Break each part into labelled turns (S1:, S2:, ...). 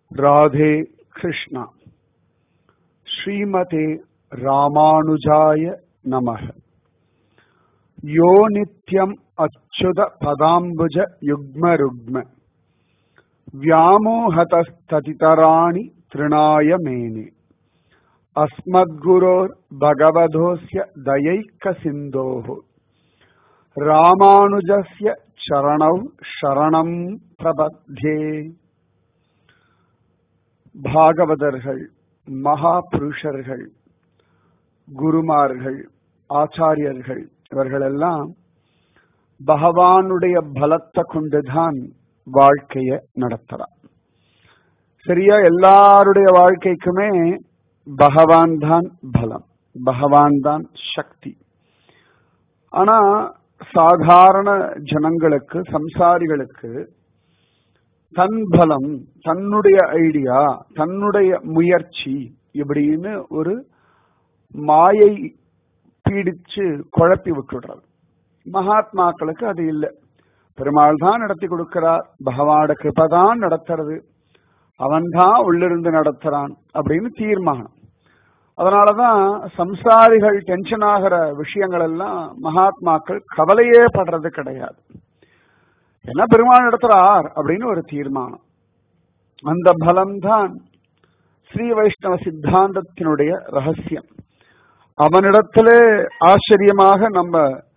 S1: राधे कृष्णा श्रीमते रामानुजाय नमः यो नित्यम् अच्युत पदाम्बुज युग्मरुग्म व्यामोहतस्ततितराणि तृणाय मेने अस्मद्गुरोर्भगवधोऽस्य दयैकसिन्धोः रामानुजस्य चरणौ शरणं प्रबध्ये பாகவதர்கள் மகா புருஷர்கள் குருமார்கள் ஆச்சாரியர்கள் இவர்களெல்லாம் பகவானுடைய பலத்தை கொண்டுதான் வாழ்க்கைய நடத்துறார் சரியா எல்லாருடைய வாழ்க்கைக்குமே பகவான் தான் பலம் பகவான் தான் சக்தி ஆனா சாதாரண ஜனங்களுக்கு சம்சாரிகளுக்கு தன் பலம் தன்னுடைய ஐடியா தன்னுடைய முயற்சி இப்படின்னு ஒரு மாயை பீடிச்சு குழப்பி விட்டுடுறது மகாத்மாக்களுக்கு அது இல்லை பெருமாள் தான் நடத்தி கொடுக்கிறார் பகவான கிருபதான் நடத்துறது அவன்தான் உள்ளிருந்து நடத்துறான் அப்படின்னு தீர்மானம் அதனாலதான் சம்சாரிகள் டென்ஷன் ஆகிற விஷயங்கள் எல்லாம் மகாத்மாக்கள் கவலையே படுறது கிடையாது என்ன பெருமாள் நடத்துறார் அப்படின்னு ஒரு தீர்மானம் அந்த பலம்தான் ஸ்ரீ வைஷ்ணவ சித்தாந்தத்தினுடைய ரகசியம் அவனிடத்திலே ஆச்சரியமாக நம்ம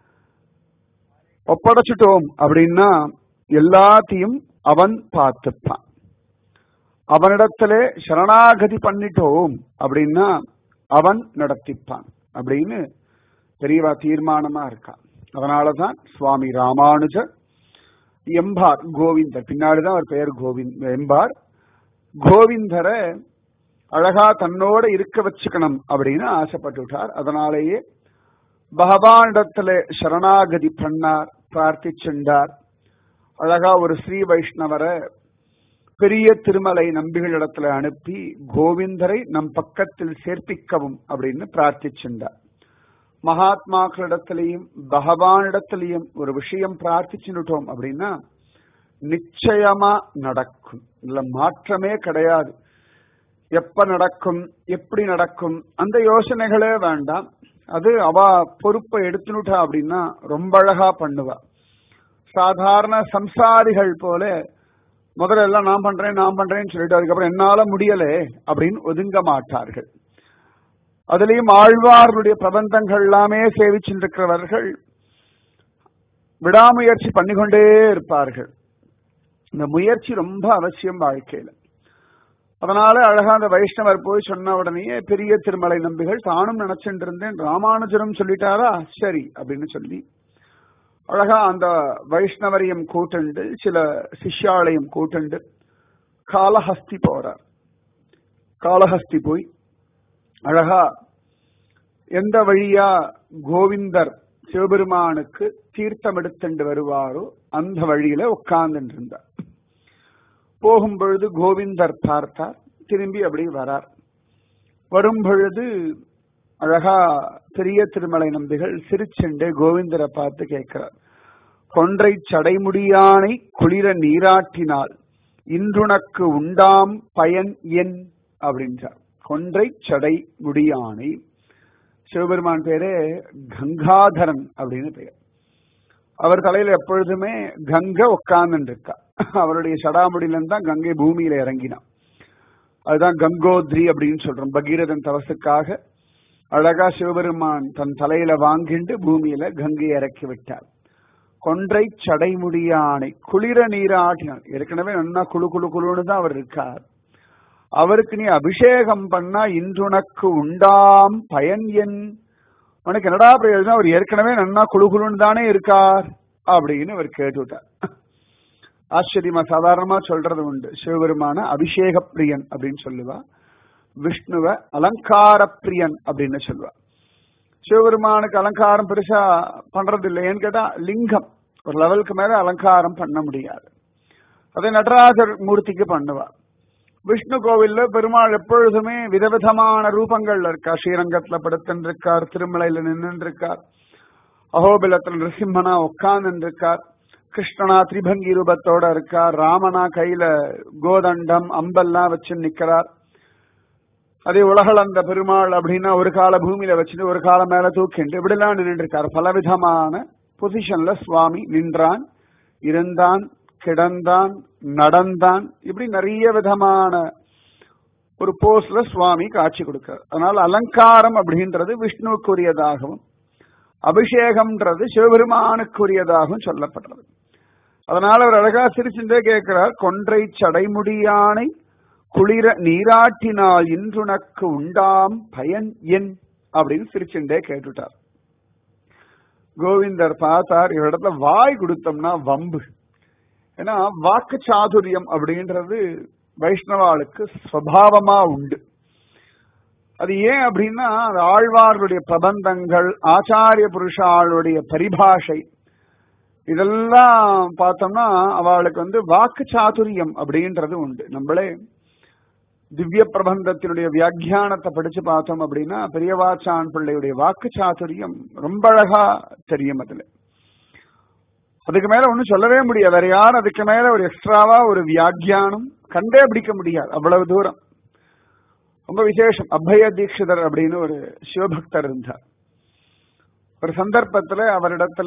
S1: ஒப்படைச்சிட்டோம் அப்படின்னா எல்லாத்தையும் அவன் பார்த்துப்பான் அவனிடத்திலே சரணாகதி பண்ணிட்டோம் அப்படின்னா அவன் நடத்திப்பான் அப்படின்னு பெரியவா தீர்மானமா இருக்கான் அதனாலதான் சுவாமி ராமானுஜர் எம்பார் கோவிந்தர் பின்னாடிதான் அவர் பெயர் கோவிந்த் எம்பார் கோவிந்தரை அழகா தன்னோட இருக்க வச்சுக்கணும் அப்படின்னு ஆசைப்பட்டுட்டார் அதனாலேயே பகவானிடத்துல சரணாகதி பண்ணார் பிரார்த்திச்சுண்டார் அழகா ஒரு ஸ்ரீ வைஷ்ணவரை பெரிய திருமலை நம்பிகளிடத்துல அனுப்பி கோவிந்தரை நம் பக்கத்தில் சேர்ப்பிக்கவும் அப்படின்னு பிரார்த்திச்சுண்டார் மகாத்மாக்களிடத்திலையும் பகவானிடத்திலையும் ஒரு விஷயம் பிரார்த்திச்சுட்டோம் அப்படின்னா நிச்சயமா நடக்கும் இதுல மாற்றமே கிடையாது எப்ப நடக்கும் எப்படி நடக்கும் அந்த யோசனைகளே வேண்டாம் அது அவ பொறுப்பை எடுத்துனுட்டா அப்படின்னா ரொம்ப அழகா பண்ணுவா சாதாரண சம்சாரிகள் போல முதல்ல எல்லாம் நான் பண்றேன் நான் பண்றேன்னு சொல்லிட்டு அதுக்கப்புறம் என்னால முடியலே அப்படின்னு ஒதுங்க மாட்டார்கள் அதுலயும் ஆழ்வார்களுடைய பிரபந்தங்கள் எல்லாமே சேவிச்சிருக்கிறவர்கள் விடாமுயற்சி பண்ணிக்கொண்டே இருப்பார்கள் இந்த முயற்சி ரொம்ப அவசியம் வாழ்க்கையில அதனால அழகா அந்த வைஷ்ணவர் போய் சொன்ன உடனேயே பெரிய திருமலை நம்பிகள் தானும் நினைச்சுட்டு இருந்தேன் ராமானுஜரும் சொல்லிட்டாரா சரி அப்படின்னு சொல்லி அழகா அந்த வைஷ்ணவரையும் கூட்டண்டு சில சிஷ்யாலையும் கூட்டண்டு காலஹஸ்தி போறார் காலஹஸ்தி போய் அழகா எந்த வழியா கோவிந்தர் சிவபெருமானுக்கு தீர்த்தம் எடுத்துண்டு வருவாரோ அந்த வழியில உட்கார்ந்துட்டு இருந்தார் போகும் பொழுது கோவிந்தர் பார்த்தார் திரும்பி அப்படி வரார் வரும் பொழுது அழகா பெரிய திருமலை நம்பிகள் சிரிச்செண்டு கோவிந்தரை பார்த்து கேட்கிறார் கொன்றை சடைமுடியானை குளிர நீராட்டினால் இன்றுனக்கு உண்டாம் பயன் என் அப்படின்றார் கொன்றை சடை முடியானை சிவபெருமான் பேரே கங்காதரன் அப்படின்னு பெயர் அவர் தலையில எப்பொழுதுமே கங்கை உட்கார்ந்து இருக்கா அவருடைய சடாமுடியிலிருந்து தான் கங்கை பூமியில இறங்கினான் அதுதான் கங்கோத்ரி அப்படின்னு சொல்றோம் பகீரதன் தவசுக்காக அழகா சிவபெருமான் தன் தலையில வாங்கிண்டு பூமியில கங்கை இறக்கி விட்டார் கொன்றை சடைமுடியானை குளிர நீராட்டினார் ஏற்கனவே நன்னா குழு குழு குழுன்னு தான் அவர் இருக்கார் அவருக்கு நீ அபிஷேகம் பண்ணா இன்றுனக்கு உண்டாம் பயன் என் உனக்கு என்னடா பிரயோஜனம் அவர் ஏற்கனவே நன்னா குழு குழுன்னு தானே இருக்கார் அப்படின்னு அவர் கேட்டுவிட்டார் ஆச்சரியமா சாதாரணமா சொல்றது உண்டு சிவபெருமான அபிஷேக பிரியன் அப்படின்னு சொல்லுவா விஷ்ணுவ அலங்கார பிரியன் அப்படின்னு சொல்லுவா சிவபெருமானுக்கு அலங்காரம் பெருசா பண்றது இல்லை ஏன்னு கேட்டா லிங்கம் ஒரு லெவலுக்கு மேல அலங்காரம் பண்ண முடியாது அதே நடராஜர் மூர்த்திக்கு பண்ணுவா விஷ்ணு கோவில்ல பெருமாள் எப்பொழுதுமே விதவிதமான ரூபங்கள்ல இருக்கா ஸ்ரீரங்கத்துல படுத்துன்னு இருக்கார் திருமலையில நின்று இருக்கார் அகோபிலத்துல நிருசிம்மனா உட்கார்ந்து இருக்கார் கிருஷ்ணனா திரிபங்கி ரூபத்தோட இருக்கார் ராமனா கையில கோதண்டம் அம்பெல்லாம் வச்சு நிக்கிறார் அதே உலகளந்த பெருமாள் அப்படின்னா ஒரு கால பூமியில வச்சுட்டு ஒரு காலம் மேல தூக்கிண்டு இப்படிலாம் நின்று இருக்கார் பலவிதமான பொசிஷன்ல சுவாமி நின்றான் இருந்தான் கிடந்தான் நடந்தான் இப்படி நிறைய விதமான ஒரு போஸ்ல சுவாமி காட்சி கொடுக்கிறார் அதனால அலங்காரம் அப்படின்றது விஷ்ணுவுக்குரியதாகவும் அபிஷேகம்ன்றது சிவபெருமானுக்குரியதாகவும் சொல்லப்படுறது அதனால அவர் அழகா சிரிச்சுட்டே கேட்கிறார் கொன்றை சடைமுடியானை குளிர நீராட்டினால் இன்றுனக்கு உண்டாம் பயன் என் அப்படின்னு சிரிச்சுட்டே கேட்டுட்டார் கோவிந்தர் பார்த்தார் இவரிடத்துல வாய் கொடுத்தோம்னா வம்பு ஏன்னா வாக்கு சாதுரியம் அப்படின்றது வைஷ்ணவாளுக்கு சுவாவமா உண்டு அது ஏன் அப்படின்னா அது ஆழ்வார்களுடைய பிரபந்தங்கள் ஆச்சாரிய புருஷாளுடைய பரிபாஷை இதெல்லாம் பார்த்தோம்னா அவளுக்கு வந்து வாக்கு சாதுரியம் அப்படின்றது உண்டு நம்மளே திவ்ய பிரபந்தத்தினுடைய வியாக்கியானத்தை படிச்சு பார்த்தோம் அப்படின்னா பெரியவாச்சான் பிள்ளையுடைய வாக்கு சாதுரியம் ரொம்ப அழகா தெரியும் அதுல அதுக்கு மேல ஒன்னும் சொல்லவே முடியாது வேற யாரும் அதுக்கு மேல ஒரு எக்ஸ்ட்ராவா ஒரு வியாக்கியானம் கண்டே பிடிக்க முடியாது அவ்வளவு தூரம் ரொம்ப விசேஷம் அபய தீட்சிதர் அப்படின்னு ஒரு சிவபக்தர் இருந்தார் ஒரு சந்தர்ப்பத்துல அவரிடத்துல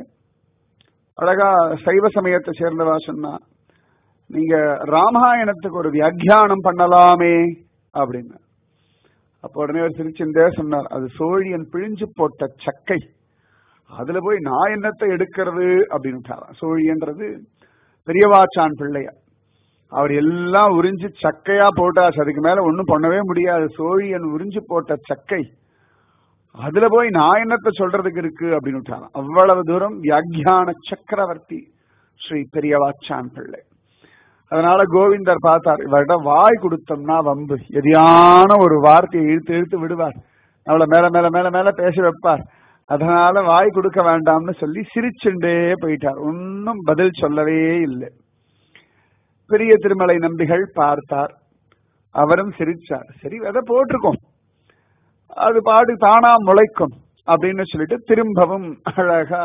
S1: அழகா சைவ சமயத்தை சேர்ந்தவா சொன்னா நீங்க ராமாயணத்துக்கு ஒரு வியாக்கியானம் பண்ணலாமே அப்படின்னு அப்போ உடனே ஒரு சிரிச்சுந்தே சொன்னார் அது சோழியன் பிழிஞ்சு போட்ட சக்கை அதுல போய் நான் என்னத்தை எடுக்கிறது அப்படின்னு சோழியன்றது பெரியவாச்சான் பிள்ளையா அவர் எல்லாம் உறிஞ்சு சக்கையா போட்டாச்சு அதுக்கு மேல ஒன்னும் பண்ணவே முடியாது சோழியன் உறிஞ்சு போட்ட சக்கை அதுல போய் நான் என்னத்தை சொல்றதுக்கு இருக்கு அப்படின்னு அவ்வளவு தூரம் வியாக்கியான சக்கரவர்த்தி ஸ்ரீ பெரியவாச்சான் பிள்ளை அதனால கோவிந்தர் பார்த்தார் இவர்கிட்ட வாய் கொடுத்தோம்னா வம்பு எதியான ஒரு வார்த்தையை இழுத்து இழுத்து விடுவார் அவளை மேல மேல மேல மேல பேச வைப்பார் அதனால வாய் கொடுக்க வேண்டாம்னு சொல்லி சிரிச்சுண்டே போயிட்டார் ஒன்னும் பதில் சொல்லவே இல்லை பெரிய திருமலை நம்பிகள் பார்த்தார் அவரும் சிரிச்சார் சரி விதை போட்டிருக்கோம் அது பாடு தானா முளைக்கும் அப்படின்னு சொல்லிட்டு திரும்பவும் அழகா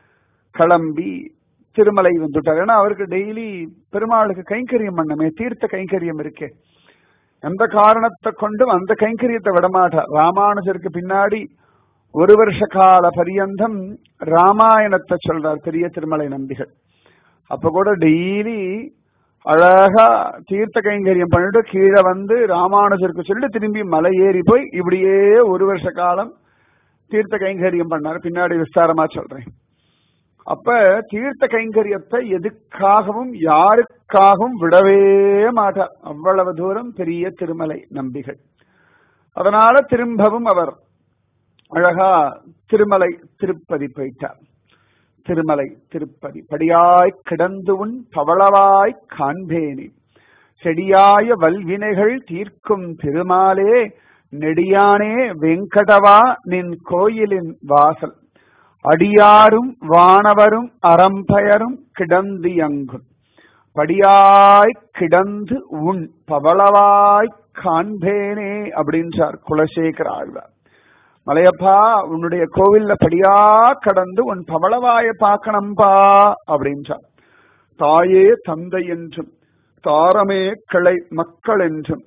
S1: கிளம்பி திருமலை வந்துட்டார் ஏன்னா அவருக்கு டெய்லி பெருமாளுக்கு கைங்கரியம் பண்ணமே தீர்த்த கைங்கரியம் இருக்கே எந்த காரணத்தை கொண்டும் அந்த கைங்கரியத்தை விடமாட்டார் ராமானுஜருக்கு பின்னாடி ஒரு வருஷ கால பரியந்தம் ராமாயணத்தை சொல்றார் பெரிய திருமலை நம்பிகள் அப்ப கூட டெய்லி அழகா தீர்த்த கைங்கரியம் பண்ணிட்டு கீழே வந்து ராமானுஜருக்கு சொல்லிட்டு திரும்பி மலை ஏறி போய் இப்படியே ஒரு வருஷ காலம் தீர்த்த கைங்கரியம் பண்ணார் பின்னாடி விஸ்தாரமா சொல்றேன் அப்ப தீர்த்த கைங்கரியத்தை எதுக்காகவும் யாருக்காகவும் விடவே மாட்டார் அவ்வளவு தூரம் பெரிய திருமலை நம்பிகள் அதனால திரும்பவும் அவர் அழகா திருமலை திருப்பதி போயிட்டார் திருமலை திருப்பதி படியாய் கிடந்து உன் பவளவாய் காண்பேனே செடியாய வல்வினைகள் தீர்க்கும் திருமாலே நெடியானே வெங்கடவா நின் கோயிலின் வாசல் அடியாரும் வானவரும் அறம்பயரும் கிடந்து எங்கும் படியாய் கிடந்து உன் பவளவாய் காண்பேனே அப்படின்றார் குலசேகர ஆழ்வார் மலையப்பா உன்னுடைய கோவில்ல படியா கடந்து உன் பவளவாய பார்க்கணும்பா அப்படின்றார் தாயே தந்தை என்றும் தாரமே கிளை மக்கள் என்றும்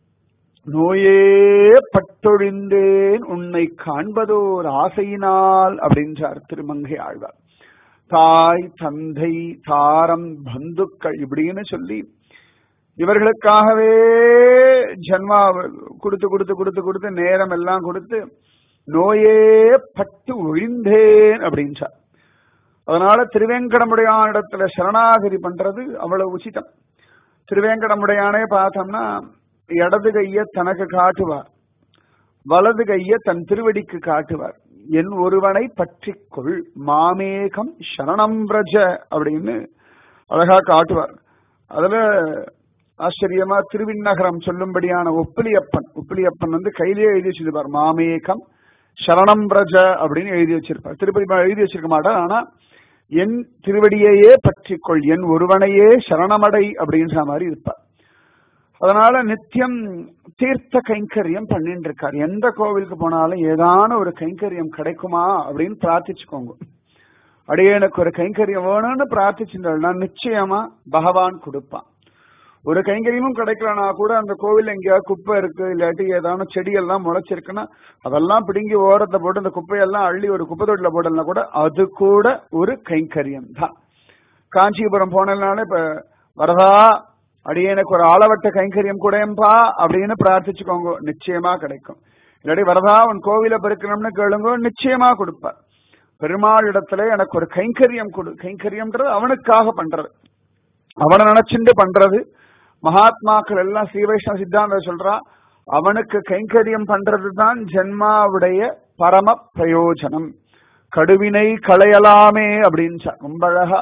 S1: நோயே பட்டொழிந்தேன் உன்னை காண்பதோர் ஆசையினால் அப்படின்றார் திருமங்கை ஆழ்வார் தாய் தந்தை தாரம் பந்துக்கள் இப்படின்னு சொல்லி இவர்களுக்காகவே ஜன்மா கொடுத்து கொடுத்து கொடுத்து கொடுத்து நேரம் எல்லாம் கொடுத்து நோயே பட்டு ஒழிந்தேன் அப்படின்றார் அதனால திருவேங்கடமுடையான இடத்துல சரணாகதி பண்றது அவ்வளவு உச்சிதம் திருவேங்கடமுடையானே பார்த்தோம்னா இடது கைய தனக்கு காட்டுவார் வலது கைய தன் திருவடிக்கு காட்டுவார் என் ஒருவனை பற்றிக்கொள் மாமேகம் சரணம் பிரஜ அப்படின்னு அழகா காட்டுவார் அதுல ஆச்சரியமா திருவிண்ணகரம் சொல்லும்படியான ஒப்பிலியப்பன் ஒப்பிலியப்பன் வந்து கையிலேயே எழுதி வச்சிருப்பார் மாமேகம் சரணம் பிரஜ அப்படின்னு எழுதி வச்சிருப்பார் திருப்பதி எழுதி வச்சிருக்க மாட்டார் ஆனா என் திருவடியையே பற்றிக்கொள் என் ஒருவனையே சரணமடை அப்படின்ற மாதிரி இருப்பார் அதனால நித்தியம் தீர்த்த கைங்கரியம் பண்ணிட்டு இருக்கார் எந்த கோவிலுக்கு போனாலும் ஏதான ஒரு கைங்கரியம் கிடைக்குமா அப்படின்னு பிரார்த்திச்சுக்கோங்க அடியேனுக்கு ஒரு கைங்கரியம் வேணும்னு பிரார்த்திச்சிருந்தா நிச்சயமா பகவான் கொடுப்பான் ஒரு கைங்கரியமும் கிடைக்கலனா கூட அந்த கோவில் எங்கேயாவது குப்பை இருக்கு இல்லாட்டி ஏதாவது செடியெல்லாம் முளைச்சிருக்குன்னா அதெல்லாம் பிடுங்கி ஓரத்தை போட்டு அந்த குப்பையெல்லாம் அள்ளி ஒரு குப்பை தொட்டில போடலனா கூட அது கூட ஒரு கைங்கரியம் தான் காஞ்சிபுரம் போனதுனால இப்ப வரதா அடியேனுக்கு ஒரு ஆளவட்ட கைங்கரியம் கூடயம்பா அப்படின்னு பிரார்த்திச்சுக்கோங்க நிச்சயமா கிடைக்கும் இல்லாட்டி வரதா உன் கோவில பெருக்கணும்னு கேளுங்க நிச்சயமா கொடுப்பார் பெருமாள் இடத்துல எனக்கு ஒரு கைங்கரியம் கொடு கைங்கரியம்ன்றது அவனுக்காக பண்றது அவனை நினைச்சுண்டு பண்றது மகாத்மாக்கள் எல்லாம் ஸ்ரீவைஷ்ணவ சித்தாந்த சொல்றா அவனுக்கு கைங்கரியம் பண்றதுதான் ஜென்மாவுடைய பரம பிரயோஜனம் கடுவினை களையலாமே அப்படின்னு ரொம்ப அழகா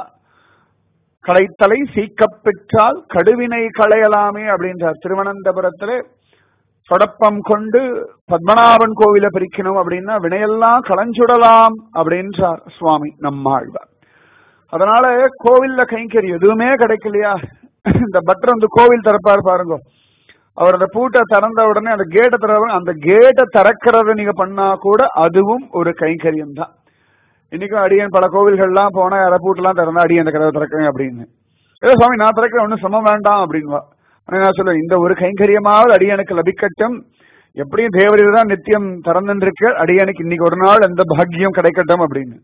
S1: களைத்தலை சீக்கப் பெற்றால் கடுவினை களையலாமே அப்படின்றார் திருவனந்தபுரத்துல சொடப்பம் கொண்டு பத்மநாபன் கோவில பிரிக்கணும் அப்படின்னா வினையெல்லாம் களைஞ்சுடலாம் அப்படின்றார் சுவாமி நம்மாழ்வார் அதனால கோவில்ல கைங்கறி எதுவுமே கிடைக்கலையா இந்த பட்டர் வந்து கோவில் திறப்பார் பாருங்க அவர் அந்த பூட்டை திறந்த உடனே அந்த கேட்டை திற அந்த கேட்டை திறக்கிறத நீங்க பண்ணா கூட அதுவும் ஒரு கைங்கரியம் தான் இன்னைக்கும் அடியன் பல கோவில்கள்லாம் போனா யாரை பூட்டெல்லாம் திறந்தா அடியன் அந்த கதவை திறக்கிறேன் அப்படின்னு ஏதோ சுவாமி நான் திறக்கிறேன் ஒன்றும் சமம் வேண்டாம் அப்படின்வா ஆனா நான் சொல்லுவேன் இந்த ஒரு கைங்கரியமாவது அடியனுக்கு லபிக்கட்டும் எப்படியும் தேவரில் தான் நித்தியம் திறந்துருக்கு அடியனுக்கு இன்னைக்கு ஒரு நாள் எந்த பாக்கியம் கிடைக்கட்டும் அப்படின்னு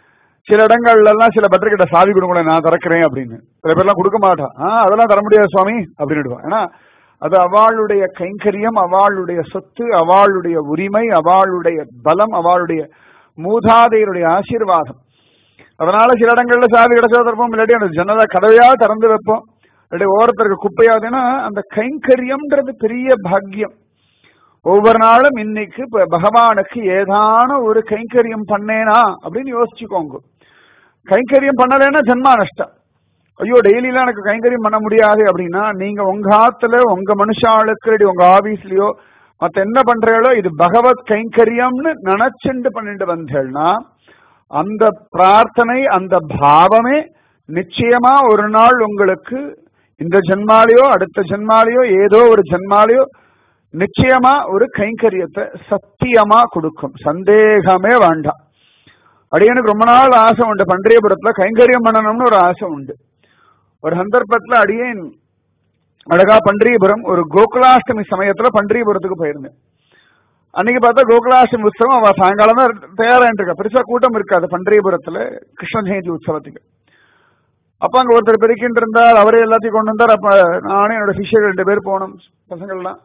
S1: சில இடங்கள்ல எல்லாம் சில பட்டர்கிட்ட சாவி கொடுங்களேன் நான் திறக்கிறேன் அப்படின்னு சில பேர்லாம் கொடுக்க மாட்டான் ஆ அதெல்லாம் தர முடியாது சுவாமி அப்படின்னுடுவான் ஏன்னா அது அவளுடைய கைங்கரியம் அவளுடைய சொத்து அவளுடைய உரிமை அவளுடைய பலம் அவளுடைய மூதாதையருடைய ஆசீர்வாதம் அதனால சில இடங்கள்ல சாவி கிடைச்சா திறப்போம் இல்லாட்டி அந்த ஜன்னலை கதவையா திறந்து வைப்போம் இல்லாட்டி ஓரத்திற்கு குப்பையாதுன்னா அந்த கைங்கரியம்ன்றது பெரிய பாக்கியம் ஒவ்வொரு நாளும் இன்னைக்கு இப்ப பகவானுக்கு ஏதான ஒரு கைங்கரியம் பண்ணேனா அப்படின்னு யோசிச்சுக்கோங்க கைங்கரியம் பண்ணலைன்னா ஜென்மா நஷ்டம் ஐயோ டெய்லிலாம் எனக்கு கைங்கரியம் பண்ண முடியாது அப்படின்னா நீங்க உங்க ஆத்துல உங்க மனுஷாளுக்கு இல்லாட்டி உங்க ஆபீஸ்லயோ மத்த என்ன பண்றீங்களோ இது பகவத் கைங்கரியம்னு நினைச்சுண்டு பண்ணிட்டு வந்தேன்னா அந்த பிரார்த்தனை அந்த பாவமே நிச்சயமா ஒரு நாள் உங்களுக்கு இந்த ஜென்மாலையோ அடுத்த ஜென்மாலையோ ஏதோ ஒரு ஜென்மாலையோ நிச்சயமா ஒரு கைங்கரியத்தை சத்தியமா கொடுக்கும் சந்தேகமே வேண்டாம் அடியனுக்கு ரொம்ப நாள் ஆசை உண்டு பன்றியபுரத்துல கைங்கரியம் பண்ணணும்னு ஒரு ஆசை உண்டு ஒரு சந்தர்ப்பத்துல அடியேன் அழகா பன்றியபுரம் ஒரு கோகுலாஷ்டமி சமயத்துல பன்றியபுரத்துக்கு போயிருந்தேன் அன்னைக்கு பார்த்தா கோகுலாஷ்டமி உற்சவம் அவ சாயங்காலம் தான் தயாராயிட்டு இருக்கா பெருசா கூட்டம் இருக்காது பன்றியபுரத்துல கிருஷ்ண ஜெயந்தி உற்சவத்துக்கு அப்ப அங்க ஒருத்தர் பெருக்கிட்டு இருந்தார் அவரே எல்லாத்தையும் கொண்டு வந்தார் அப்ப நானே என்னோட சிஷியர் ரெண்டு பேர் போனோம் பசங்கள்லாம்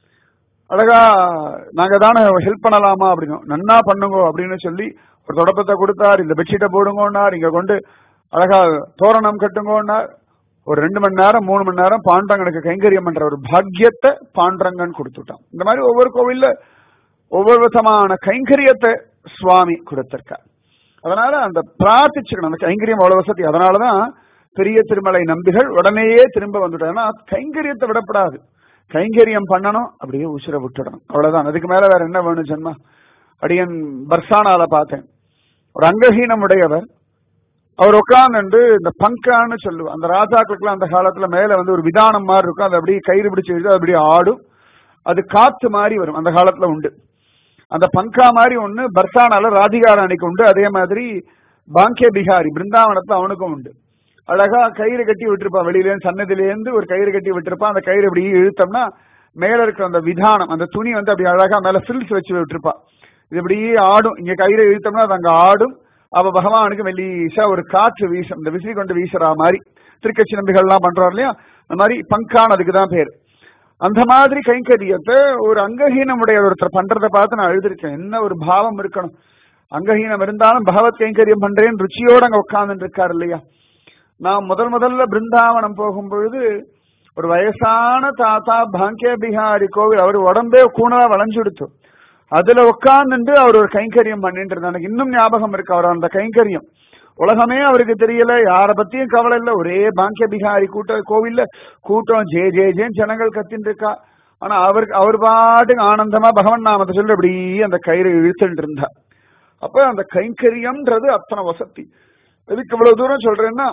S1: அழகா நாங்க தானே ஹெல்ப் பண்ணலாமா அப்படின்னு நன்னா பண்ணுங்க அப்படின்னு சொல்லி ஒரு தொடப்பத்தை கொடுத்தார் இந்த பெட்ஷீட்டை போடுங்கன்னார் இங்க கொண்டு அழகா தோரணம் கட்டுங்கன்னார் ஒரு ரெண்டு மணி நேரம் மூணு மணி நேரம் பாண்டங்கனுக்கு கைங்கரியம் பண்ற ஒரு பாக்கியத்தை பாண்டரங்கன் கொடுத்துட்டான் இந்த மாதிரி ஒவ்வொரு கோவில்ல ஒவ்வொரு விதமான கைங்கரியத்தை சுவாமி கொடுத்திருக்கார் அதனால அந்த பிரார்த்திச்சுக்கணும் அந்த கைங்கரியம் அவ்வளவு வசதி அதனாலதான் பெரிய திருமலை நம்பிகள் உடனேயே திரும்ப வந்துட்டாங்க கைங்கரியத்தை விடப்படாது கைங்கரியம் பண்ணணும் அப்படியே உசிர விட்டுடணும் அவ்வளவுதான் அதுக்கு மேல வேற என்ன வேணும் ஜென்மா அடியன் பர்சானால பார்த்தேன் ஒரு அங்கஹீனம் உடையவர் அவர் உட்கார்ந்து இந்த பங்கான்னு சொல்லுவோம் அந்த ராஜாக்களுக்குலாம் அந்த காலத்துல மேல வந்து ஒரு விதானம் மாதிரி இருக்கும் அது அப்படியே கயிறு பிடிச்சு எழுதி அது அப்படியே ஆடும் அது காத்து மாதிரி வரும் அந்த காலத்துல உண்டு அந்த பங்கா மாதிரி ஒண்ணு பர்சானால ராதிகாராணிக்கு உண்டு அதே மாதிரி பாங்கிய பிகாரி பிருந்தாவனத்துல அவனுக்கும் உண்டு அழகா கயிறு கட்டி விட்டுருப்பான் வெளியில சன்னதிலேருந்து ஒரு கயிறு கட்டி விட்டுருப்பான் அந்த கயிறு இப்படி இழுத்தோம்னா மேல இருக்கிற அந்த விதானம் அந்த துணி வந்து அப்படி அழகா மேல ஃபில்ஸ் வச்சு விட்டுருப்பா இது இப்படியே ஆடும் இங்க கயிறை இழுத்தோம்னா அது அங்க ஆடும் அவ பகவானுக்கு மெல்லீசா ஒரு காற்று வீசும் இந்த விசிறி கொண்டு வீசுறா மாதிரி திருக்கட்சி நம்பிகள்லாம் பண்றாரு இல்லையா அந்த மாதிரி பங்கான் அதுக்கு தான் பேர் அந்த மாதிரி கைங்கரியத்தை ஒரு அங்கஹீனமுடைய ஒருத்தர் பண்றதை பார்த்து நான் எழுதிருக்கேன் என்ன ஒரு பாவம் இருக்கணும் அங்கஹீனம் இருந்தாலும் பகவத் கைங்கரியம் பண்றேன் ருச்சியோட அங்க உட்கார்ந்து இருக்காரு இல்லையா நான் முதல் முதல்ல பிருந்தாவனம் போகும் பொழுது ஒரு வயசான தாத்தா பாங்கிய பிஹாரி கோவில் அவர் உடம்பே கூணலா வளைஞ்சுடுத்து அதுல உட்கார்ந்துட்டு அவர் ஒரு கைங்கரியம் பண்ணிட்டு இருந்தார் எனக்கு இன்னும் ஞாபகம் இருக்கு அவர் அந்த கைங்கரியம் உலகமே அவருக்கு தெரியல யார பத்தியும் கவலை இல்ல ஒரே பாங்கிய பிகாரி கூட்ட கோவில்ல கூட்டம் ஜே ஜே ஜேன்னு ஜனங்கள் கத்தின்னு இருக்கா ஆனா அவருக்கு அவர் பாட்டுக்கு ஆனந்தமா பகவன் நாமத்தை சொல்லி அப்படி அந்த கயிறை இழுத்துட்டு இருந்தார் அப்ப அந்த கைங்கரியம்ன்றது அத்தனை வசதி எதுக்கு இவ்வளவு தூரம் சொல்றேன்னா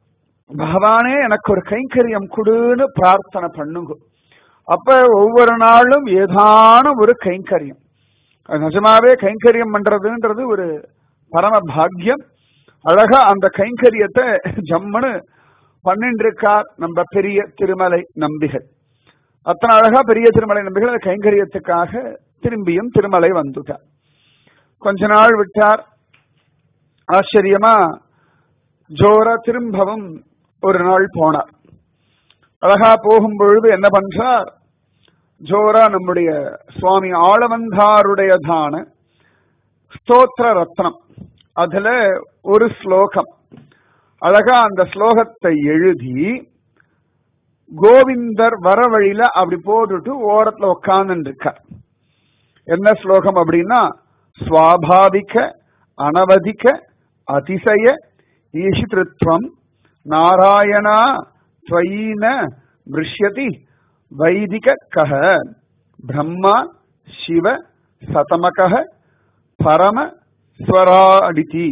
S1: பகவானே எனக்கு ஒரு கைங்கரியம் கொடுன்னு பிரார்த்தனை பண்ணுங்க அப்ப ஒவ்வொரு நாளும் ஏதான ஒரு கைங்கரியம் நிஜமாவே கைங்கரியம் பண்றதுன்றது ஒரு பரம பாக்கியம் அழகா அந்த கைங்கரியத்தை ஜம்முன்னு பண்ணிட்டு இருக்கார் நம்ம பெரிய திருமலை நம்பிகள் அத்தனை அழகா பெரிய திருமலை நம்பிகள் அந்த கைங்கரியத்துக்காக திரும்பியும் திருமலை வந்துட்டார் கொஞ்ச நாள் விட்டார் ஆச்சரியமா ஜோரா திரும்பவும் ஒரு நாள் போனார் அழகா போகும் பொழுது என்ன பண்றார் ஜோரா நம்முடைய சுவாமி ஆளவந்தாருடையதான ஸ்தோத்திர ரத்னம் அதுல ஒரு ஸ்லோகம் அழகா அந்த ஸ்லோகத்தை எழுதி கோவிந்தர் வர வழியில அப்படி போட்டுட்டு ஓரத்துல உட்கார்ந்து இருக்கார் என்ன ஸ்லோகம் அப்படின்னா சுவாபாவிக அனவதிக அதிசய ஈஷித்ருத்வம் நாராயணா துவயீன மிருஷ்யதி வைதிக கஹ பிரம்மா சிவ சதமக பரம ஸ்வராடிதி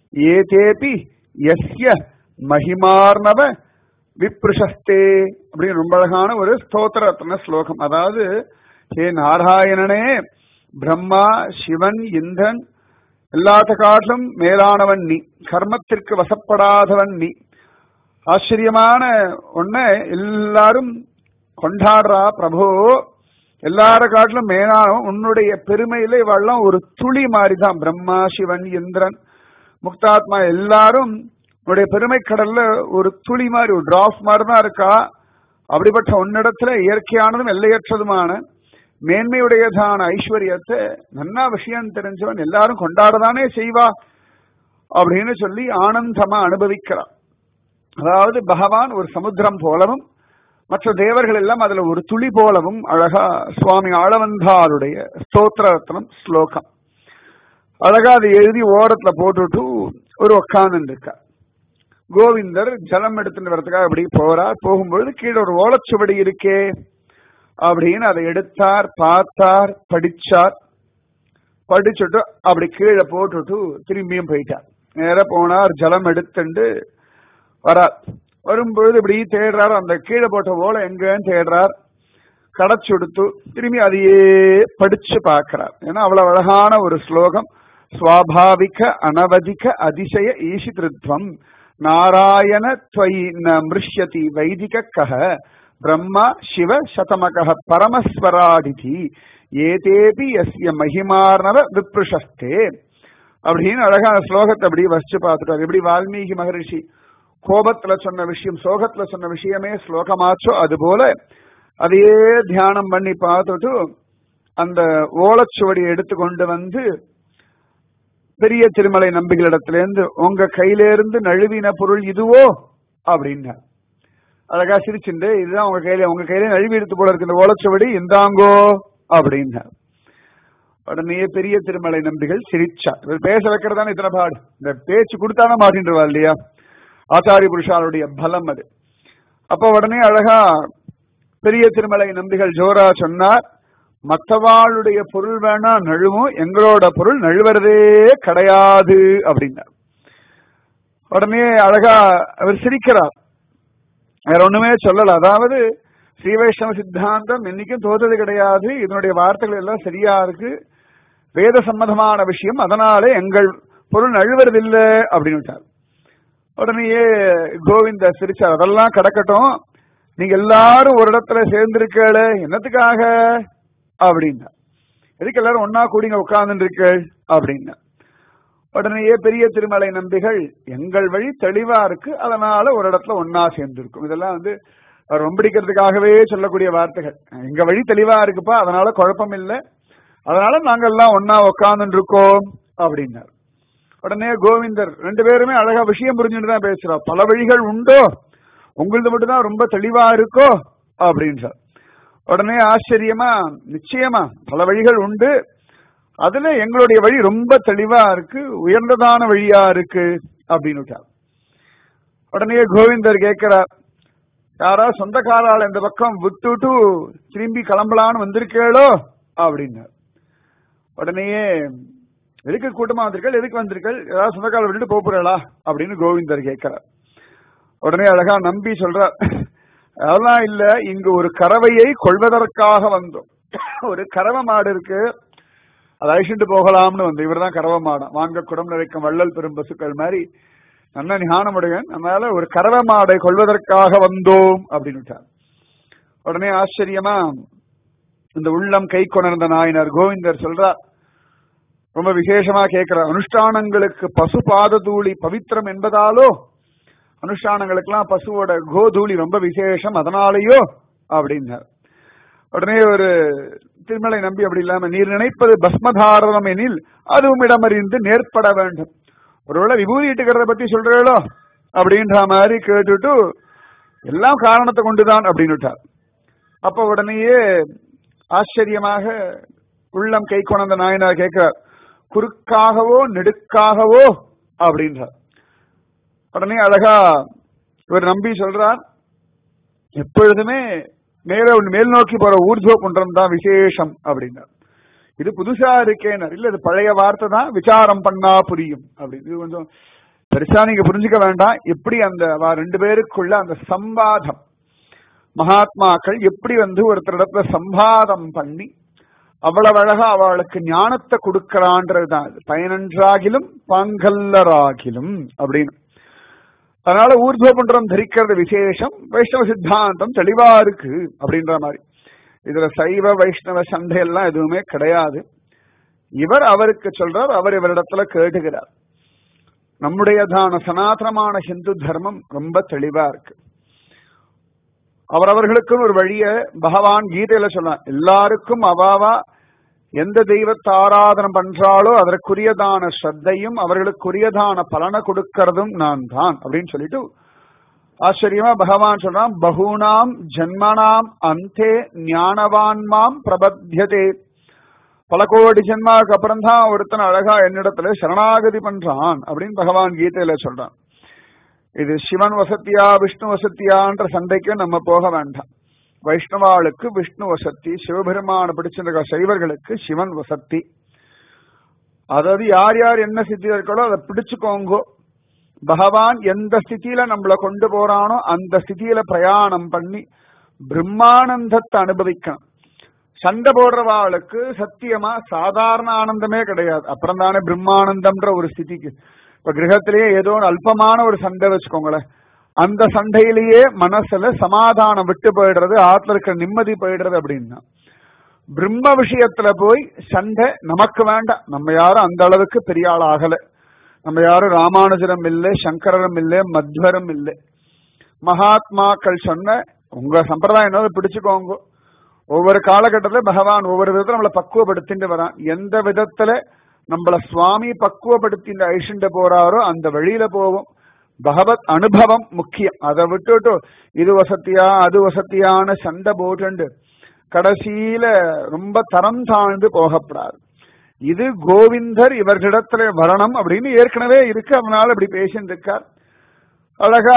S1: ஏதேபி எஸ்ய மகிமார்ணவ விப்ருஷஸ்தே அப்படின்னு ரொம்ப அழகான ஒரு ஸ்தோத்திர ரத்ன ஸ்லோகம் அதாவது ஹே நாராயணனே பிரம்மா சிவன் இந்திரன் எல்லாத்த காட்டிலும் மேலானவன் நீ கர்மத்திற்கு வசப்படாதவன் நீ ஆச்சரியமான ஒன்ன எல்லாரும் கொண்டாடுறா பிரபு எல்லார காட்டிலும் மேலானவன் உன்னுடைய பெருமையில இவெல்லாம் ஒரு துளி மாதிரிதான் பிரம்மா சிவன் இந்திரன் முக்தாத்மா எல்லாரும் உன்னுடைய பெருமை கடல்ல ஒரு துளி மாதிரி ஒரு டிராப் மாதிரி தான் இருக்கா அப்படிப்பட்ட உன்னிடத்துல இயற்கையானதும் எல்லையற்றதுமான மேன்மையுடையதான ஐஸ்வர்யத்தை நன்னா விஷயம் தெரிஞ்சவன் எல்லாரும் கொண்டாடதானே செய்வா அப்படின்னு சொல்லி ஆனந்தமா அனுபவிக்கிறான் அதாவது பகவான் ஒரு சமுத்திரம் போலவும் மற்ற தேவர்கள் எல்லாம் அதுல ஒரு துளி போலவும் அழகா சுவாமி ஆளவந்தாருடைய ஸ்தோத்திர ரத்னம் ஸ்லோகம் அழகா அதை எழுதி ஓரத்துல போட்டுட்டு ஒரு உட்கார்ந்து இருக்கா கோவிந்தர் ஜலம் எடுத்துட்டு வரதுக்காக அப்படி போறார் போகும்பொழுது கீழே ஒரு ஓலச்சுவடி இருக்கே அப்படின்னு அதை எடுத்தார் பார்த்தார் படிச்சார் படிச்சுட்டு அப்படி கீழே போட்டுட்டு திரும்பியும் போயிட்டார் நேர போனார் ஜலம் எடுத்துண்டு வரார் வரும்பொழுது இப்படி தேடுறார் அந்த கீழே போட்ட ஓலை எங்கன்னு தேடுறார் கடைச்சுடுத்து திரும்பி அதையே படிச்சு பார்க்கிறார் ஏன்னா அவ்வளவு அழகான ஒரு ஸ்லோகம் சுவாபாவிக அனவதிக அதிசய ஈஷித்ருத்வம் நாராயண துவயி ந மிருஷ்யதி வைதிக கஹ பிரம்மா சிவ சதமக பரமஸ்வராடிதி ஏதேபி எஸ்ய மகிமார்ணவ விப்ருஷஸ்தே அப்படின்னு அழகான ஸ்லோகத்தை அப்படி வச்சு பார்த்துட்டார் எப்படி வால்மீகி மகரிஷி கோபத்துல சொன்ன விஷயம் சோகத்துல சொன்ன விஷயமே ஸ்லோகமாச்சோ அது போல அதையே தியானம் பண்ணி பார்த்துட்டு அந்த ஓலச்சுவடியை எடுத்து கொண்டு வந்து பெரிய திருமலை நம்பிகளிடத்திலிருந்து உங்க கையிலிருந்து நழுவின பொருள் இதுவோ அப்படின்னா அழகா சிரிச்சுண்டு இதுதான் உங்க கையில உங்க கையில நழுவி எடுத்து போல இருக்கு இந்த ஓலச்சுவடி இந்தாங்கோ அப்படின்னா உடனே பெரிய திருமலை நம்பிகள் சிரிச்சா இவர் பேச வைக்கிறதான இத்தனை பாடு இந்த பேச்சு கொடுத்தாதான் மாட்டின்றவா இல்லையா ஆச்சாரிய புருஷாருடைய பலம் அது அப்ப உடனே அழகா பெரிய திருமலை நம்பிகள் ஜோரா சொன்னார் மற்றவாளுடைய பொருள் வேணா நழுவும் எங்களோட பொருள் நழுவுறதே கிடையாது அப்படின்னார் உடனே அழகா அவர் சிரிக்கிறார் வேற ஒண்ணுமே சொல்லல அதாவது ஸ்ரீ வைஷ்ணவ சித்தாந்தம் என்னைக்கும் தோற்றது கிடையாது இதனுடைய வார்த்தைகள் எல்லாம் சரியா இருக்கு வேத சம்பந்தமான விஷயம் அதனாலே எங்கள் பொருள் நழுவுறதில்லை அப்படின்னு விட்டார் உடனேயே கோவிந்த சிரிச்சார் அதெல்லாம் கிடக்கட்டும் நீங்க எல்லாரும் ஒரு இடத்துல சேர்ந்திருக்கல என்னத்துக்காக அப்படின்னா எதுக்கு எல்லாரும் ஒன்னா கூடிங்க உட்கார்ந்து இருக்கள் அப்படின்னா உடனேயே பெரிய திருமலை நம்பிகள் எங்கள் வழி தெளிவா இருக்கு அதனால ஒரு இடத்துல ஒன்னா சேர்ந்திருக்கும் இதெல்லாம் வந்து ரொம்படிக்கிறதுக்காகவே சொல்லக்கூடிய வார்த்தைகள் எங்க வழி தெளிவா இருக்குப்பா அதனால குழப்பம் இல்லை அதனால நாங்க எல்லாம் ஒன்னா உட்கார்ந்து இருக்கோம் அப்படின்னார் உடனே கோவிந்தர் ரெண்டு பேருமே அழகா விஷயம் புரிஞ்சுட்டு தான் பேசுறோம் பல வழிகள் உண்டோ உங்களது மட்டும்தான் ரொம்ப தெளிவா இருக்கோ அப்படின்றார் உடனே ஆச்சரியமா நிச்சயமா பல வழிகள் உண்டு அதுல எங்களுடைய வழி ரொம்ப தெளிவா இருக்கு உயர்ந்ததான வழியா இருக்கு அப்படின்னு உடனே கோவிந்தர் கேட்கிறார் யாரா சொந்தக்காரால் இந்த பக்கம் விட்டுட்டு திரும்பி கிளம்பலான்னு வந்திருக்கேளோ அப்படின்னார் உடனேயே எதுக்கு கூட்டமா வந்திருக்கள் எதுக்கு வந்திருக்கள் ஏதாவது சொந்தக்கால விட்டுட்டு போறா அப்படின்னு கோவிந்தர் கேட்கிறார் உடனே அழகா நம்பி சொல்றார் அதெல்லாம் இல்ல இங்கு ஒரு கறவையை கொள்வதற்காக வந்தோம் ஒரு கறவை மாடு இருக்கு அதை அழிச்சுட்டு போகலாம்னு வந்து இவர் தான் கறவை மாடம் வாங்க குடம் நிறைக்கும் வள்ளல் பெரும் பசுக்கள் மாதிரி நல்ல ஞானமுடையன் அதனால ஒரு கறவை மாடை கொள்வதற்காக வந்தோம் அப்படின்னு உடனே ஆச்சரியமா இந்த உள்ளம் கை கொணர்ந்த நாயனர் கோவிந்தர் சொல்றார் ரொம்ப விசேஷமா கேட்கிறார் அனுஷ்டானங்களுக்கு பசு பாத தூளி பவித்திரம் என்பதாலோ அனுஷ்டானங்களுக்கெல்லாம் பசுவோட கோதூளி ரொம்ப விசேஷம் அதனாலேயோ அப்படின்னார் உடனே ஒரு திருமலை நம்பி அப்படி இல்லாம நீர் நினைப்பது பஸ்மதாரணம் எனில் அதுவும் இடமறிந்து நேர்பட வேண்டும் ஒருவேளை விபூதி இட்டுக்கிறத பத்தி சொல்றீங்களோ அப்படின்ற மாதிரி கேட்டுட்டு எல்லாம் காரணத்தை கொண்டுதான் அப்படின்னுட்டார் அப்ப உடனேயே ஆச்சரியமாக உள்ளம் கை கொண்ட நாயனார் கேட்கிறார் குறுக்காகவோ நெடுக்காகவோ அப்படின்றார் உடனே அழகா இவர் நம்பி சொல்றார் எப்பொழுதுமே மேல மேல் நோக்கி போற ஊர்ஜோ குன்றம் தான் விசேஷம் அப்படின்னார் இது புதுசா இருக்கேனார் இல்ல இது பழைய வார்த்தை தான் விசாரம் பண்ணா புரியும் அப்படின்னு இது கொஞ்சம் பெருசா நீங்க புரிஞ்சுக்க வேண்டாம் எப்படி அந்த ரெண்டு பேருக்குள்ள அந்த சம்வாதம் மகாத்மாக்கள் எப்படி வந்து ஒருத்தரிடத்துல சம்பாதம் பண்ணி அவ்வளவு அழகா அவளுக்கு ஞானத்தை கொடுக்கறான்றதுதான் பயனன்றாகிலும் பாங்கல்லராகிலும் அப்படின்னு அதனால ஊர்துவபுன்றம் தரிக்கிறது விசேஷம் வைஷ்ணவ சித்தாந்தம் தெளிவா இருக்கு அப்படின்ற மாதிரி இதுல சைவ வைஷ்ணவ சண்டையெல்லாம் எதுவுமே கிடையாது இவர் அவருக்கு சொல்றார் அவர் இவரிடத்துல கேட்டுகிறார் நம்முடையதான சனாதனமான ஹிந்து தர்மம் ரொம்ப தெளிவா இருக்கு அவரவர்களுக்கும் ஒரு வழிய பகவான் கீதையில சொன்னார் எல்லாருக்கும் அவாவா எந்த தெய்வத்தை ஆராதனம் பண்றாளோ அதற்குரியதான ஸ்ரத்தையும் அவர்களுக்குரியதான பலனை கொடுக்கறதும் நான் தான் அப்படின்னு சொல்லிட்டு ஆச்சரியமா பகவான் சொல்றான் பகூனாம் ஜன்மனாம் அந்தே ஞானவான்மாம் பிரபத்தியதே பல கோடி ஜென்மாவுக்கு அப்புறம் தான் ஒருத்தன் அழகா என்னிடத்துல சரணாகதி பண்றான் அப்படின்னு பகவான் கீதையில சொல்றான் இது சிவன் வசத்தியா விஷ்ணு வசத்தியான்ற சண்டைக்கு நம்ம போக வேண்டாம் வைஷ்ணவாளுக்கு விஷ்ணு வசத்தி சிவபெருமான பிடிச்சிருக்க சைவர்களுக்கு சிவன் வசத்தி அதாவது யார் யார் என்ன சித்தி இருக்கோ அதை பிடிச்சுக்கோங்கோ பகவான் எந்த ஸ்திதியில நம்மள கொண்டு போறானோ அந்த ஸ்திதியில பிரயாணம் பண்ணி பிரம்மானந்தத்தை அனுபவிக்கணும் சண்டை போடுறவாளுக்கு சத்தியமா சாதாரண ஆனந்தமே கிடையாது அப்புறம் தானே பிரம்மானந்தம்ன்ற ஒரு ஸ்திதிக்கு இப்ப கிரகத்திலேயே ஏதோ ஒரு அல்பமான ஒரு சண்டை வச்சுக்கோங்களேன் அந்த சண்டையிலேயே மனசுல சமாதானம் விட்டு போயிடுறது ஆத்துல இருக்க நிம்மதி போயிடுறது அப்படின்னா பிரம்ம விஷயத்துல போய் சண்டை நமக்கு வேண்டாம் நம்ம யாரும் அந்த அளவுக்கு பெரிய ஆள் ஆகல நம்ம யாரும் ராமானுஜரம் இல்லை சங்கரரும் இல்லை மத்வரும் இல்லை மகாத்மாக்கள் சொன்ன உங்க சம்பிரதாயம் என்னது பிடிச்சுக்கோங்க ஒவ்வொரு காலகட்டத்துல பகவான் ஒவ்வொரு விதத்துல நம்மளை பக்குவப்படுத்திட்டு வரான் எந்த விதத்துல நம்மள சுவாமி பக்குவப்படுத்திட்டு அழிச்சுட்டு போறாரோ அந்த வழியில போவோம் பகவத் அனுபவம் முக்கியம் அதை விட்டுட்டு இது வசதியா அது வசதியான சண்டை போட்டு கடைசியில ரொம்ப தரம் தாழ்ந்து போகப்படாது இது கோவிந்தர் இவர்களிடத்துல வரணும் அப்படின்னு ஏற்கனவே இருக்கு அதனால இப்படி பேசிட்டு இருக்கார் அழகா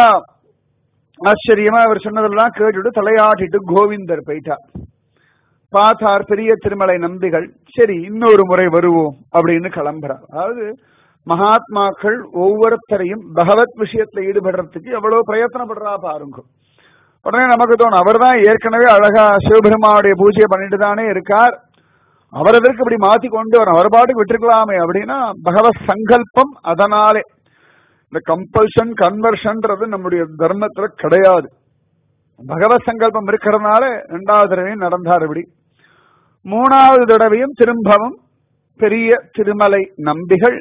S1: ஆச்சரியமா அவர் சொன்னதெல்லாம் கேட்டுட்டு தலையாட்டிட்டு கோவிந்தர் போயிட்டார் பார்த்தார் பெரிய திருமலை நம்பிகள் சரி இன்னொரு முறை வருவோம் அப்படின்னு கிளம்புறார் அதாவது மகாத்மாக்கள் ஒவ்வொருத்தரையும் பகவத் விஷயத்துல ஈடுபடுறதுக்கு எவ்வளவு பிரயத்தனப்படுறா பாருங்க உடனே நமக்கு தோணும் அவர் தான் ஏற்கனவே அழகா சிவபெருமானுடைய பூஜையை பண்ணிட்டு தானே இருக்கார் அவர் எதற்கு இப்படி மாத்தி கொண்டு வரும் அவர் பாட்டுக்கு விட்டுருக்கலாமே அப்படின்னா பகவத் சங்கல்பம் அதனாலே இந்த கம்பல்ஷன் கன்வர்ஷன்றது நம்முடைய தர்மத்துல கிடையாது பகவத் சங்கல்பம் இருக்கிறதுனால ரெண்டாவது தடவையும் நடந்தார் இப்படி மூணாவது தடவையும் திரும்பவும் பெரிய திருமலை நம்பிகள்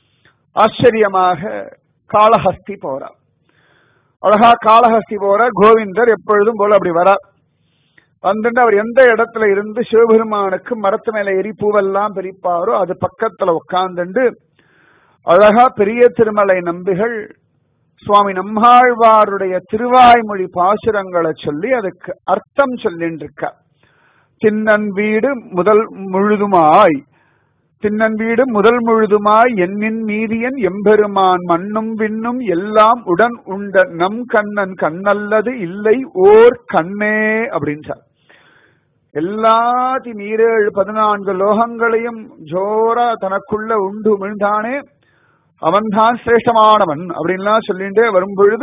S1: ஆச்சரியமாக காளஹஸ்தி போறார் அழகா காளஹஸ்தி போற கோவிந்தர் எப்பொழுதும் போல அப்படி வரார் வந்துட்டு அவர் எந்த இடத்துல இருந்து சிவபெருமானுக்கு மரத்து மேல எரி பூவெல்லாம் பிரிப்பாரோ அது பக்கத்துல உட்கார்ந்துண்டு அழகா பெரிய திருமலை நம்பிகள் சுவாமி நம்மாழ்வாருடைய திருவாய்மொழி பாசுரங்களை சொல்லி அதுக்கு அர்த்தம் சொல்லிட்டு இருக்க தின்னன் வீடு முதல் முழுதுமாய் தின்னன் வீடு முதல் முழுதுமாய் எண்ணின் மீதியன் எம்பெருமான் மண்ணும் விண்ணும் எல்லாம் உடன் உண்ட நம் கண்ணன் கண்ணல்லது இல்லை ஓர் கண்ணே அப்படின்றார் எல்லாத்தையும் ஈரேழு பதினான்கு லோகங்களையும் ஜோரா தனக்குள்ள உண்டு உமிழ்ந்தானே அவன்தான் சிரேஷ்டமானவன் அப்படின்லாம் சொல்லிட்டே வரும் பொழுது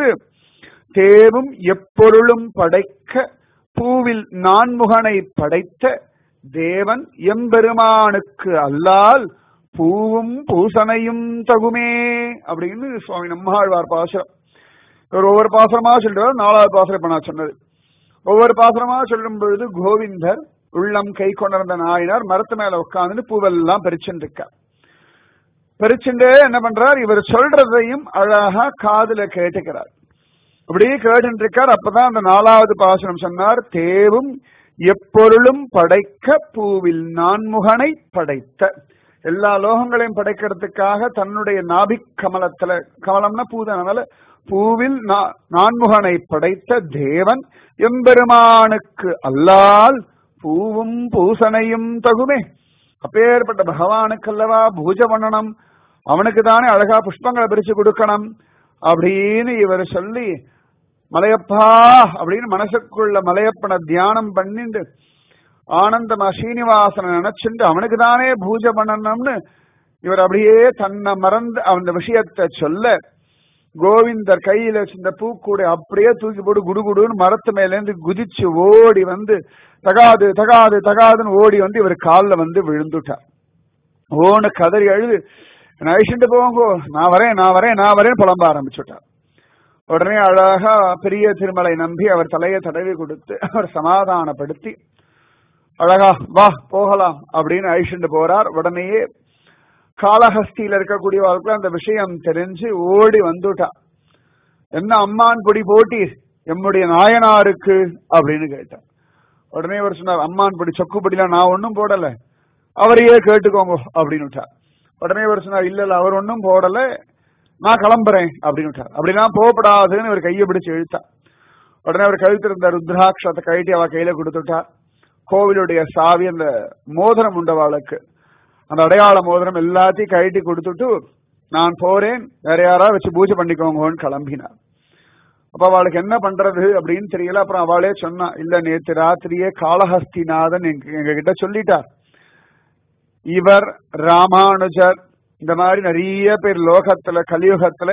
S1: தேவும் எப்பொருளும் படைக்க பூவில் நான்முகனை படைத்த தேவன் எம்பெருமானுக்கு அல்லால் பூவும் பூசனையும் தகுமே அப்படின்னு சுவாமி நம்மாழ்வார் பாசுரம் இவர் ஒவ்வொரு பாசுரமா சொல்றார் நாலாவது பாசுரம் இப்ப நான் சொன்னது ஒவ்வொரு பாசுரமா சொல்லும் பொழுது கோவிந்தர் உள்ளம் கை கொண்டிருந்த நாயனார் மரத்து மேல உட்கார்ந்து பூவெல்லாம் பறிச்சுட்டு இருக்கார் பறிச்சுட்டே என்ன பண்றார் இவர் சொல்றதையும் அழகா காதுல கேட்டுக்கிறார் அப்படியே கேட்டு இருக்கார் அப்பதான் அந்த நாலாவது பாசனம் சொன்னார் தேவும் எப்பொருளும் படைக்க பூவில் நான்முகனை படைத்த எல்லா லோகங்களையும் படைக்கிறதுக்காக தன்னுடைய நாபிக் கமலத்துல கமலம்னா பூதனால பூவில் நான்முகனை படைத்த தேவன் எம்பெருமானுக்கு அல்லால் பூவும் பூசனையும் தகுமே அப்பேற்பட்ட பகவானுக்கு அல்லவா பூஜை பண்ணணும் அவனுக்கு தானே அழகா புஷ்பங்களை பிரிச்சு கொடுக்கணும் அப்படின்னு இவர் சொல்லி மலையப்பா அப்படின்னு மனசுக்குள்ள மலையப்பனை தியானம் பண்ணிண்டு ஆனந்தமா ஸ்ரீனிவாசனை நினைச்சுண்டு அவனுக்கு தானே பூஜை பண்ணணும்னு இவர் அப்படியே தன்னை மறந்து அந்த விஷயத்தை சொல்ல கோவிந்தர் கையில இந்த பூக்கூடை அப்படியே தூக்கி போட்டு குடுகுடுன்னு மரத்து மேல இருந்து குதிச்சு ஓடி வந்து தகாது தகாது தகாதுன்னு ஓடி வந்து இவர் காலில் வந்து விழுந்துட்டார் ஓன்னு கதறி அழுது நான் அழிச்சுட்டு போங்கோ நான் வரேன் நான் வரேன் நான் வரேன் புலம்ப ஆரம்பிச்சுட்டார் உடனே அழகா பெரிய திருமலை நம்பி அவர் தலையை தடவி கொடுத்து அவர் சமாதானப்படுத்தி அழகா வா போகலாம் அப்படின்னு அழிச்சுட்டு போறார் உடனேயே காலஹஸ்தியில இருக்கக்கூடியவர்களுக்கு அந்த விஷயம் தெரிஞ்சு ஓடி வந்துட்டா என்ன அம்மான் பொடி போட்டி எம்முடைய நாயனாருக்கு அப்படின்னு கேட்டார் உடனே அவர் சொன்னார் அம்மான் பொடி சொக்கு பொடிலாம் நான் ஒன்னும் போடல அவரையே கேட்டுக்கோங்க அப்படின்னு உடனே அவர் சொன்னார் இல்ல இல்ல அவர் ஒன்னும் போடல நான் கிளம்புறேன் அப்படின்னு அப்படிலாம் போகப்படாதுன்னு அவர் கையை பிடிச்சு இழுத்தா உடனே அவர் கழுத்திருந்த ருத்ராட்சத்தை கழட்டி அவ கையில கொடுத்துட்டா கோவிலுடைய சாவி அந்த மோதிரம் உண்டவாளுக்கு அந்த அடையாள மோதிரம் எல்லாத்தையும் கழட்டி கொடுத்துட்டு நான் போறேன் வேற யாரா வச்சு பூஜை பண்ணிக்கோங்கன்னு கிளம்பினார் அப்ப அவளுக்கு என்ன பண்றது அப்படின்னு தெரியல அப்புறம் அவளே சொன்னா இல்ல நேத்து ராத்திரியே காளஹஸ்திநாதன் எங்க கிட்ட சொல்லிட்டார் இவர் ராமானுஜர் இந்த மாதிரி நிறைய பேர் லோகத்துல கலியுகத்துல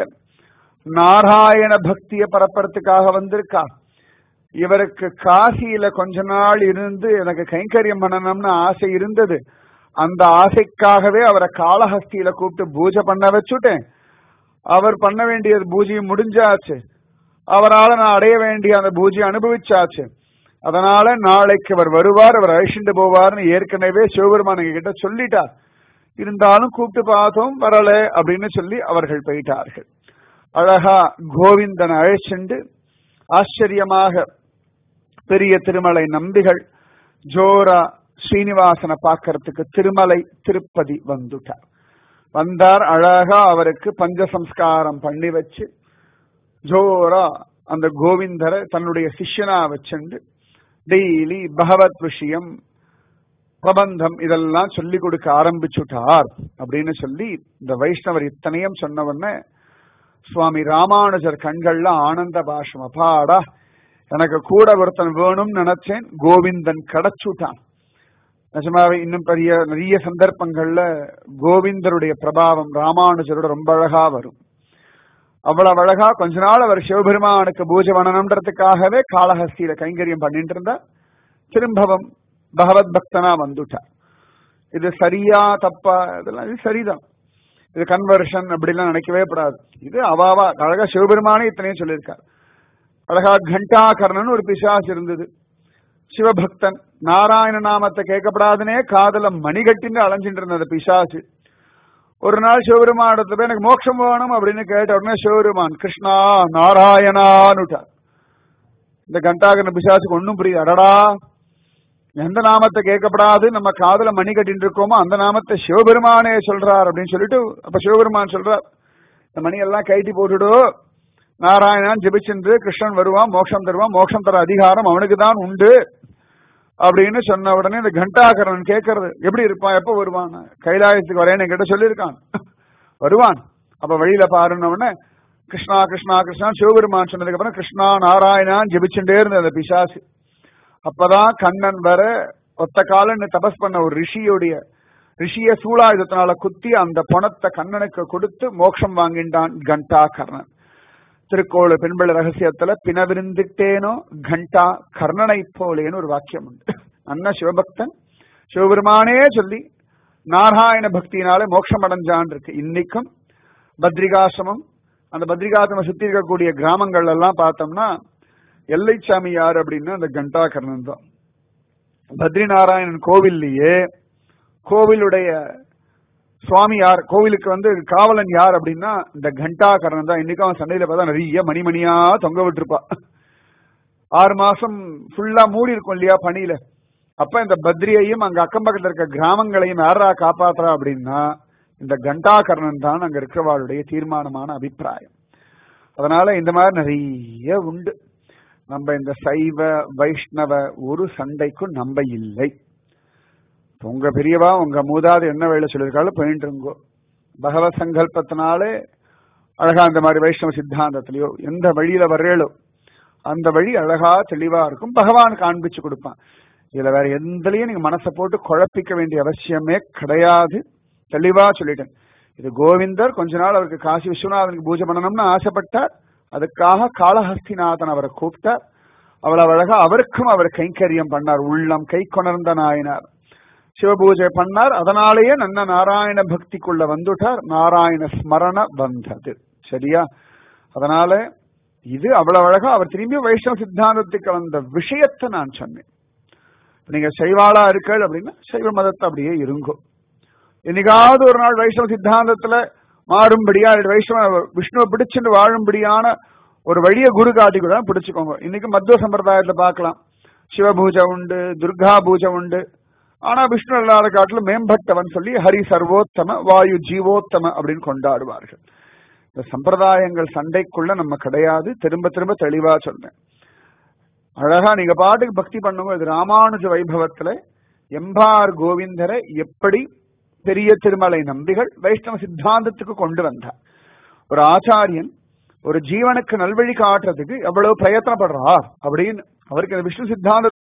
S1: நாராயண பக்திய பரப்புறதுக்காக வந்திருக்கா இவருக்கு காசியில கொஞ்ச நாள் இருந்து எனக்கு கைங்கரியம் பண்ணணும்னு ஆசை இருந்தது அந்த ஆசைக்காகவே அவரை காளஹஸ்தியில கூப்பிட்டு பூஜை பண்ண வச்சுட்டேன் அவர் பண்ண வேண்டிய பூஜை முடிஞ்சாச்சு அவரால் நான் அடைய வேண்டிய அந்த பூஜையை அனுபவிச்சாச்சு அதனால நாளைக்கு அவர் வருவார் அவர் அழிச்சுட்டு போவார்னு ஏற்கனவே சிவபெருமான் கிட்ட சொல்லிட்டார் இருந்தாலும் கூப்பிட்டு பார்த்தோம் வரல அப்படின்னு சொல்லி அவர்கள் போயிட்டார்கள் அழகா கோவிந்தன் அழைச்சுண்டு ஆச்சரியமாக பெரிய திருமலை நம்பிகள் ஜோரா ஸ்ரீனிவாசனை பார்க்கறதுக்கு திருமலை திருப்பதி வந்துட்டார் வந்தார் அழகா அவருக்கு பஞ்சசம்ஸ்காரம் பண்ணி வச்சு ஜோரா அந்த கோவிந்தரை தன்னுடைய சிஷ்யனா வச்சுண்டு டெய்லி பகவத் விஷயம் பிரபந்தம் இதெல்லாம் சொல்லி கொடுக்க ஆரம்பிச்சுட்டார் அப்படின்னு சொல்லி இந்த வைஷ்ணவர் இத்தனையும் சொன்ன உடனே சுவாமி ராமானுஜர் கண்கள்ல ஆனந்த பாஷம் அப்பாடா எனக்கு கூட ஒருத்தன் வேணும்னு நினைச்சேன் கோவிந்தன் கிடைச்சுட்டான் நிஜமாவே இன்னும் பெரிய நிறைய சந்தர்ப்பங்கள்ல கோவிந்தருடைய பிரபாவம் ராமானுஜரோட ரொம்ப அழகா வரும் அவ்வளவு அழகா கொஞ்ச நாள் அவர் சிவபெருமானுக்கு பூஜை பண்ணணுன்றதுக்காகவே காளஹஸ்தியில கைங்கரியம் பண்ணிட்டு இருந்தார் திரும்பவும் பகவத் பக்தனா வந்துட்டார் இது சரியா தப்பா இதெல்லாம் இது சரிதான் இது கன்வர்ஷன் அப்படிலாம் நினைக்கவே கூடாது இது அவாவா அழகா சிவபெருமானே இத்தனையும் சொல்லியிருக்கார் அழகா கண்டாகர்ணன் ஒரு பிசாசு இருந்தது சிவபக்தன் நாராயண நாமத்தை கேட்கப்படாதுனே காதல மணிகட்டின்னு அலைஞ்சிட்டு இருந்த அந்த பிசாசு ஒரு நாள் சிவபெருமானத்துல போய் எனக்கு மோட்சம் வேணும் அப்படின்னு கேட்ட உடனே சிவபெருமான் கிருஷ்ணா நாராயணான்னுட்டார் இந்த கண்டாகர்ண பிசாசுக்கு ஒன்னும் புரியுது அடடா எந்த நாமத்தை கேட்கப்படாது நம்ம காதல மணி கட்டிட்டு இருக்கோமோ அந்த நாமத்தை சிவபெருமானே சொல்றார் அப்படின்னு சொல்லிட்டு அப்ப சிவபெருமான் சொல்றார் இந்த மணி எல்லாம் கைட்டி போட்டுடு நாராயணன் ஜெபிச்சென்று கிருஷ்ணன் வருவான் மோட்சம் தருவான் மோட்சம் தர அதிகாரம் அவனுக்கு தான் உண்டு அப்படின்னு சொன்ன உடனே இந்த கண்டாகரன் கேட்கறது எப்படி இருப்பான் எப்ப வருவான் கைலாயத்துக்கு வரேன்னு என்கிட்ட சொல்லியிருக்கான் வருவான் அப்ப வழியில பாருன்ன உடனே கிருஷ்ணா கிருஷ்ணா கிருஷ்ணா சிவபெருமான் சொன்னதுக்கு அப்புறம் கிருஷ்ணா நாராயணான் ஜெபிச்சுட்டே இருந்த அந்த பிசாசு அப்பதான் கண்ணன் வர ஒத்த காலன்னு தபஸ் பண்ண ஒரு ரிஷியுடைய ரிஷிய சூலாயுதத்தினால குத்தி அந்த பணத்தை கண்ணனுக்கு கொடுத்து மோட்சம் வாங்கின்றான் கண்டா கர்ணன் திருக்கோளு பெண்பிள்ளை ரகசியத்துல பிணவிருந்துட்டேனோ கண்டா கர்ணனை போலேன்னு ஒரு வாக்கியம் உண்டு அண்ணா சிவபக்தன் சிவபெருமானே சொல்லி நாராயண பக்தியினாலே மோட்சம் அடைஞ்சான் இருக்கு இன்னைக்கும் பத்ரிகாசிரமம் அந்த பத்ரிகாசிரமம் சுத்தி இருக்கக்கூடிய கிராமங்கள் எல்லாம் பார்த்தோம்னா எல்லைச்சாமி யார் அப்படின்னா அந்த கண்டாகர்ணன் தான் பத்ரி நாராயணன் கோவில்லையே கோவிலுடைய சுவாமி யார் கோவிலுக்கு வந்து காவலன் யார் அப்படின்னா இந்த கண்டாகரன் தான் இன்னைக்கு அவன் சண்டையில பார்த்தா நிறைய மணிமணியா தொங்க விட்டுருப்பா ஆறு மாசம் ஃபுல்லா மூடி இருக்கும் இல்லையா பனியில அப்ப இந்த பத்ரியையும் அங்க அக்கம் பக்கத்துல இருக்க கிராமங்களையும் யாரா காப்பாத்துறா அப்படின்னா இந்த கண்டாகர்ணன் தான் அங்க இருக்கிறவாளுடைய தீர்மானமான அபிப்பிராயம் அதனால இந்த மாதிரி நிறைய உண்டு நம்ம இந்த சைவ வைஷ்ணவ ஒரு சண்டைக்கும் நம்ப இல்லை உங்க பெரியவா உங்க மூதாது என்ன வேலை சொல்லியிருக்காலும் போயிட்டு இருங்கோ பகவத் சங்கல்பத்தினாலே அழகா இந்த மாதிரி வைஷ்ணவ சித்தாந்தத்திலயோ எந்த வழியில வர்றேளோ அந்த வழி அழகா தெளிவா இருக்கும் பகவான் காண்பிச்சு கொடுப்பான் இதுல வேற எந்தலையும் நீங்க மனசை போட்டு குழப்பிக்க வேண்டிய அவசியமே கிடையாது தெளிவா சொல்லிட்டேன் இது கோவிந்தர் கொஞ்ச நாள் அவருக்கு காசி விஸ்வநாதனுக்கு பூஜை பண்ணணும்னு ஆசைப்பட்டார் அதுக்காக காளஹஸ்திநாதன் அவரை கூப்பிட்டார் அவ்வளவு அழகா அவருக்கும் அவர் கைங்கரியம் பண்ணார் உள்ளம் கை கொணர்ந்த நாயனார் சிவபூஜை பண்ணார் அதனாலேயே நன்ன நாராயண பக்திக்குள்ள வந்துட்டார் நாராயண ஸ்மரண வந்தது சரியா அதனால இது அவ்வளவு அழகா அவர் திரும்பி வைஷ்ணவ சித்தாந்தத்துக்கு வந்த விஷயத்தை நான் சொன்னேன் நீங்க சைவாளா இருக்கள் அப்படின்னா சைவ மதத்தை அப்படியே இருங்கோ என்னைக்காவது ஒரு நாள் வைஷ்ணவ சித்தாந்தத்துல மாறும்படியா வைஷ்ணவ விஷ்ணுவை பிடிச்சுட்டு வாழும்படியான ஒரு வழிய குரு காட்டி கூட பிடிச்சுக்கோங்க இன்னைக்கு மத்வ சம்பிரதாயத்துல பார்க்கலாம் சிவ பூஜை உண்டு துர்கா பூஜை உண்டு ஆனா விஷ்ணு இல்லாத காட்டுல மேம்பட்டவன் சொல்லி ஹரி சர்வோத்தம வாயு ஜீவோத்தம அப்படின்னு கொண்டாடுவார்கள் இந்த சம்பிரதாயங்கள் சண்டைக்குள்ள நம்ம கிடையாது திரும்ப திரும்ப தெளிவா சொல்றேன் அழகா நீங்க பாட்டுக்கு பக்தி பண்ணுங்க இது ராமானுஜ வைபவத்துல எம்பார் கோவிந்தரை எப்படி பெரிய திருமலை நம்பிகள் வைஷ்ணவ சித்தாந்தத்துக்கு கொண்டு வந்தார் ஒரு ஆச்சாரியன் ஒரு ஜீவனுக்கு நல்வழி காட்டுறதுக்கு எவ்வளவு பிரயத்தனப்படுறார் அப்படின்னு அவருக்கு இந்த விஷ்ணு சித்தாந்த